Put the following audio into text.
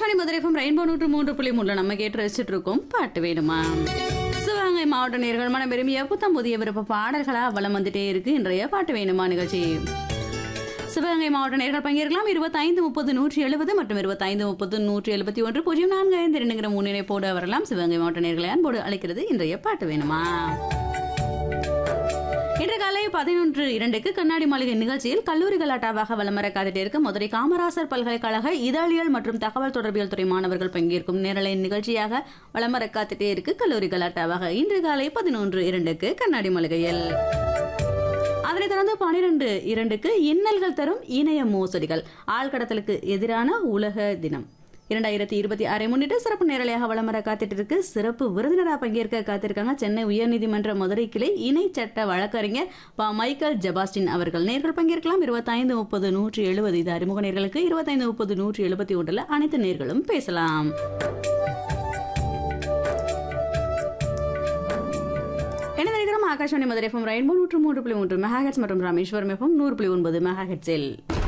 Akashvani Madurai FM rainbow நூற்று மூன்று புள்ளி மூணுல நம்ம கேட்டு ரசிச்சுட்டு இருக்கோம் பாட்டு வேணுமா சிவகங்கை மாவட்ட நேர்கள் மனம் விரும்பிய புத்தம் புதிய விருப்ப பாடல்களா வளம் வந்துட்டே இருக்கு இன்றைய பாட்டு வேணுமா நிகழ்ச்சி சிவகங்கை மாவட்ட நேர்கள் பங்கேற்கலாம் இருபத்தைந்து முப்பது நூற்றி எழுபது மற்றும் இருபத்தைந்து முப்பது நூற்றி எழுபத்தி ஒன்று பூஜ்ஜியம் நான்கு ஐந்து இரண்டுங்கிற முன்னிணைப்போடு வரலாம் சிவகங்கை மாவட்ட நேர்களை அன்போடு அழைக்கிறது இன்றைய பாட்டு வேணுமா இன்று காலை பதினொன்று இரண்டுக்கு கண்ணாடி மாளிகை நிகழ்ச்சியில் கல்லூரி கலாட்டாவாக வலம் வர காத்துட்டு இருக்க மதுரை காமராசர் பல்கலைக்கழக இதழியல் மற்றும் தகவல் தொடர்பியல் துறை மாணவர்கள் பங்கேற்கும் நேரலை நிகழ்ச்சியாக வலம் வர காத்துட்டே இருக்கு கல்லூரி கலாட்டாவாக இன்று காலை பதினொன்று இரண்டுக்கு கண்ணாடி மாளிகையில் அதனைத் தொடர்ந்து பனிரெண்டு இரண்டுக்கு இன்னல்கள் தரும் இணைய மோசடிகள் ஆழ்கடத்தலுக்கு எதிரான உலக தினம் இரண்டாயிரத்தி இருபத்தி ஆறை முன்னிட்டு சிறப்பு நேரலையாக வலம் வர காத்துட்டு இருக்கு சிறப்பு விருந்தினராக பங்கேற்க காத்திருக்காங்க சென்னை உயர்நீதிமன்ற மதுரை கிளை இணை சட்ட வழக்கறிஞர் ப மைக்கேல் ஜபாஸ்டின் அவர்கள் நேர்கள் பங்கேற்கலாம் இருபத்தைந்து முப்பது நூற்றி எழுபது இது அறிமுக நேர்களுக்கு இருபத்தைந்து முப்பது நூற்றி எழுபத்தி ஒன்றில் அனைத்து நேர்களும் பேசலாம் என்ன நினைக்கிறோம் ஆகாஷவாணி மதுரை எஃப்எம் ரெயின்போ நூற்று மூன்று புள்ளி மூன்று மெகா மற்றும் ராமேஸ்வரம் எஃப்எம் நூறு புள்ளி ஒன்பது மெகா ஹெட்ஸில்